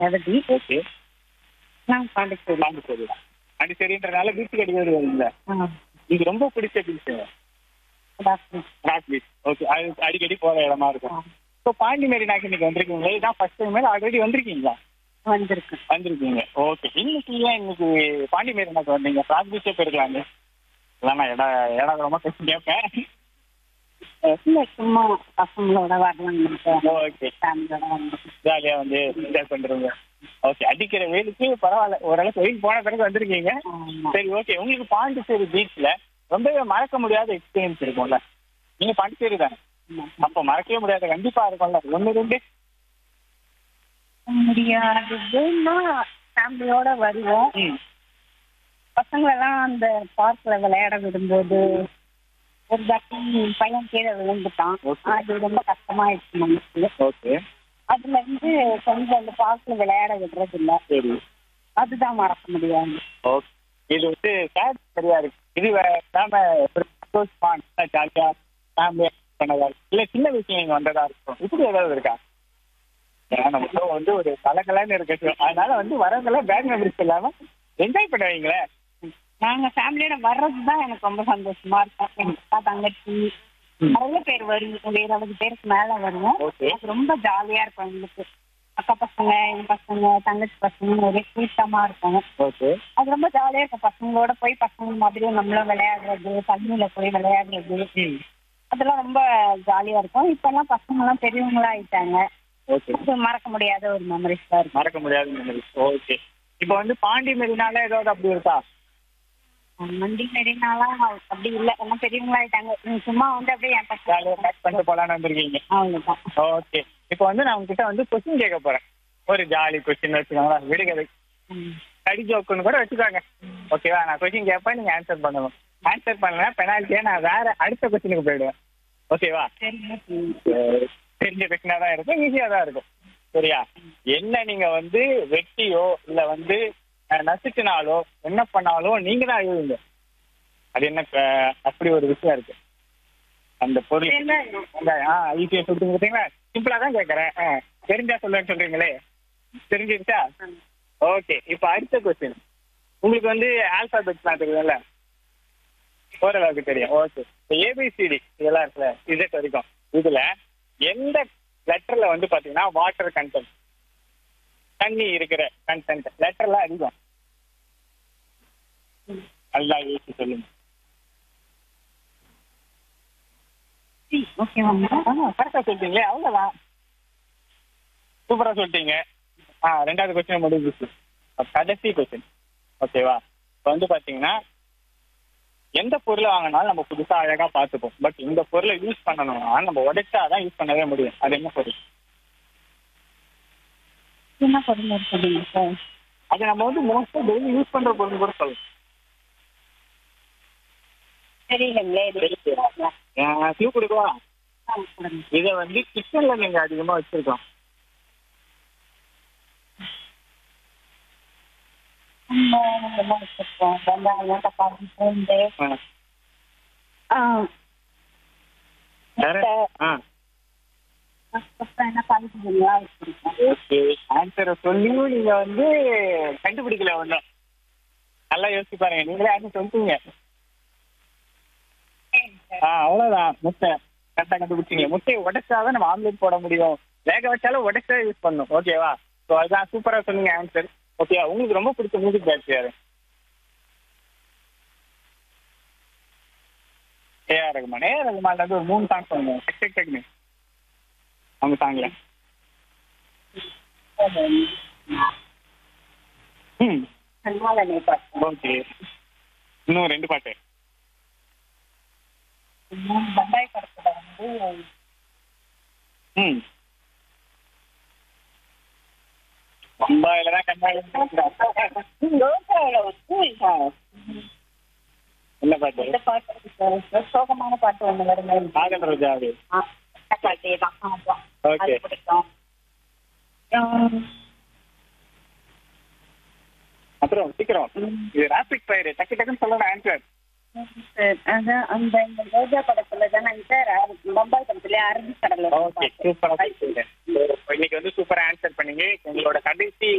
Revathi okay நான் பாண்டிச்சேரி பாண்டிச்சேரி தான் பாண்டிச்சேரின்றனால பீச்சுக்கு அடிக்கடி வருவீங்களா ஆ இது ரொம்ப பிடிச்ச beach doctor rock beach okay அது அடிக்கடி போற இடமா இருக்கும் இப்போ பாண்டி மெரினாக்கு இன்னைக்கு வந்திருக்கீங்களா இதான் ஃபர்ஸ்ட் டைம் ஆல்ரெடி வந்திருக்கீங்களா வந்திருக்கேன் வந்திருக்கீங்க ஓகே இன்னைக்கு ஏன் இன்னைக்கு பாண்டி மெரினாக்கு வந்தீங்க ராக் பீச்சே போயிருக்கலாங்க இல்லைன்னா இட இடம் ரொம்ப பேசி கேட்பேன் இல்ல சும்மா பசங்களோட வரலாம்னு ஓகே ஃபேமிலியோட வந்து ஜாலியா வந்து என்ஜாய் பண்றீங்க ஓகே அடிக்கிற வெயிலுக்கு பரவாயில்ல ஓரளவுக்கு வெயில் போன பிறகு வந்திருக்கீங்க ஆமா சரி ஓகே உங்களுக்கு பாண்டிச்சேரி பீச்ல ரொம்பவே மறக்க முடியாத எக்ஸ்பீரியன்ஸ் இருக்கும்ல நீங்க பாண்டிச்சேரி தானே ஆமா. அப்போ மறக்கவே முடியாத கண்டிப்பா இருக்கும்ல ஒண்ணு ரெண்டு முடியாததுன்னா ஃபேமிலியோட வருவோம் ம் பசங்களெல்லாம் அந்த பார்க்ல விளையாட விடும்போது ஒரு தாட்டி பையன் கீழே விழுந்துட்டான் Okay. அது ரொம்ப கஷ்டமாயிடுச்சு நமக்கு ஓகே அதுல இருந்து கொஞ்சம் அந்த பார்க்ல விளையாட விடுறது இல்ல சரி அதுதான் மறக்க முடியாது ஓகே இது வந்து சேட் சரியா இருக்கு இது நாம ஜாலியா ஃபேமிலியா பண்ணதா இருக்கு இல்ல சின்ன விஷயம் இங்க வந்ததா இருக்கும் இப்படி ஏதாவது இருக்கா ஏன்னா நம்ம வந்து ஒரு கலக்கலன்னு இருக்கு அதனால வந்து வரவங்களாம் பேட் மெமரிஸ் இல்லாம என்ஜாய் பண்ணுவீங்களே நாங்க ஃபேமிலியோட வர்றதுதான் எனக்கு ரொம்ப சந்தோஷமா இருக்கும் எங்க அக்கா தங்கச்சி நிறைய பேர் வருவோம் ஒரு இருபது பேருக்கு மேல வருவோம் Okay. அது ரொம்ப ஜாலியா இருக்கும் எங்களுக்கு அக்கா பசங்க எங்க பசங்க தங்கச்சி பசங்க ஒரே கூட்டமா இருக்கும் ஓகே அது ரொம்ப ஜாலியா இருக்கும் பசங்களோட போய் பசங்க மாதிரி நம்மளும் விளையாடுறது தண்ணியில போய் விளையாடுறது அதெல்லாம் ரொம்ப ஜாலியா இருக்கும் இப்ப எல்லாம் பசங்க எல்லாம் பெரியவங்களா ஆயிட்டாங்க ஓகே அது மறக்க முடியாத ஒரு மெமரிஸ் தான் இருக்கும் மறக்க முடியாத மெமரிஸ் ஓகே இப்போ வந்து பாண்டி மெரினால ஏதாவது அப்படி இருக்கா மண்டி மெரினாலாம் அப்படி இல்ல எல்லாம் பெரியவங்களா ஆயிட்டாங்க நீங்க சும்மா வந்து அப்படியே என் ஜாலியா பசங்க பேக் பண்ணிட்டு போலான்னு வந்திருக்கீங்க அவ்வளவுதான் ஓகே இப்போ வந்து நான் உங்ககிட்ட வந்து கொஸ்டின் கேட்க போறேன் ஒரு ஜாலி கொஸ்டின் வச்சுக்கோங்களேன் விடுகதை ம். கடி ஜோக்குன்னு கூட வச்சுக்கோங்க ஓகேவா நான் கொஸ்டின் கேட்பேன் நீங்க ஆன்சர் பண்ணணும் ஆன்சர் பண்ணல பெனால்ட்டியா நான் வேற அடுத்த கொஸ்டினுக்கு போயிடுவேன் ஓகேவா சரிங்க தெரிஞ்ச கொஸ்டினா தான் இருக்கும் ஈஸியா தான் இருக்கும் சரியா என்ன நீங்க வந்து வெட்டியோ இல்ல வந்து அஹ், நசுக்கினாலோ என்ன பண்ணாலும் நீங்க தான் அழுவீங்க அது என்ன அஹ், அப்படி ஒரு விஷயம் இருக்கு அந்த பொருள் வெங்காயம். வெங்காயம். ஆ ஈஸியா சொல்லிட்டு பார்த்தீங்களா சிம்பிளா தான் கேட்கறேன் ஆ, தெரிஞ்சா சொல்லுவேன்னு சொல்றீங்களே தெரிஞ்சிருச்சா ஓகே இப்போ அடுத்த கொஸ்டின் உங்களுக்கு வந்து ஆல்பாபெட்ஸ்லாம் தெரியும்ல ஓரளவுக்கு தெரியும் ஓகே இப்போ ஏபிசிடி இதெல்லாம் இருக்குல்ல இசட் வரைக்கும் இதுல எந்த லெட்டர்ல வந்து பாத்தீங்கன்னா வாட்டர் கண்டென்ட் தண்ணி இருக்கிற கண்டென்ட் லெட்டர்ல அதிகம் நல்லா யோசிச்சு சொல்லுங்க ஓகே மேம் கரெக்டா சொல்லிட்டீங்களே அவ்வளவுதான் சூப்பரா சொல்லிட்டீங்க ஆ ரெண்டாவது கொஸ்டின் முடிஞ்சிச்சு அப்ப கடைசி கொஸ்டின் ஓகேவா இப்போ வந்து பாத்தீங்கன்னா எந்த பொருளை வாங்கினாலும் நம்ம புதுசா அழகா பார்த்துப்போம் பட் இந்த பொருளை யூஸ் பண்ணணும்னா நம்ம உடைச்சாதான் யூஸ் பண்ணவே முடியும் அது என்ன பொருள் என்ன பொருள் இருக்குதுங்க சார் அது நம்ம வந்து மோஸ்டா டெய்லி யூஸ் பண்ற பொருள் கூட சொல்லலாம் தெரியலங்களே இது கியூ கொடுக்கவா ஆ, கொடுங்க. இதை வந்து கிச்சன்ல நீங்க அதிகமா வச்சிருக்கோம் நம்ம என்ன வச்சிருக்கோம் வெங்காயம் தக்காளி பூண்டு ஆ. ஆ, வேற? முட்டை, ஆ அதுக்கப்புறம் என்ன காய்கறிகள்லாம் வச்சிருக்கோம் ஓகே ஆன்சரை சொல்லியும் நீங்க வந்து கண்டுபிடிக்கல ஒன்றும் நல்லா யோசிச்சு பாருங்க நீங்களே ஆன்சர் சொல்லிட்டீங்க ஆ அவ்வளவுதான் முட்டை கரெக்டாக கண்டுபிடிச்சிங்க முட்டையை உடைச்சாதான் நம்ம ஆம்லெட் போட முடியும் வேக வச்சாலும் உடைச்சா யூஸ் பண்ணும் ஓகேவா ஸோ அதுதான் சூப்பரா சொன்னீங்க ஆன்சர் ஓகேவா உங்களுக்கு ரொம்ப பிடிச்ச மியூசிக் டைரக்டர் யாரு ஏஆர் ரகுமான் ஏஆர் ரகுமான் வந்து ஒரு மூணு சாங் சொல்லுங்க டெக் டெக் டெக்னு அவங்க சாங்ல ம் அதனால நீ பார்த்தோம் ஓகே இன்னும் ரெண்டு பாட்டு பண்டாய் படத்துல வந்து ம் பம்பாயில தான் கண்ணாடி யோகாவில வந்து என்ன பாட்டு இந்த பாட்டு இருக்கு. சோகமான பாட்டு ஒண்ணு வருங்க காதல் ரோஜாவே பாட்டே தான் ஆமா Okay. அது பிடிக்கும் அப்புறம் அப்புறம் சீக்கிரம் இது ராபிட் ஃபயர் டக்கு டக்குன்னு சொல்லணும் ஆன்சர் சார் அதான் அந்த இந்த ரோஜா படத்துல தானே சார் பம்பாய் படத்துல அரபி கடல் ஓகே சூப்பரா இன்னைக்கு வந்து சூப்பரா ஆன்சர் பண்ணீங்க உங்களோட கடைசி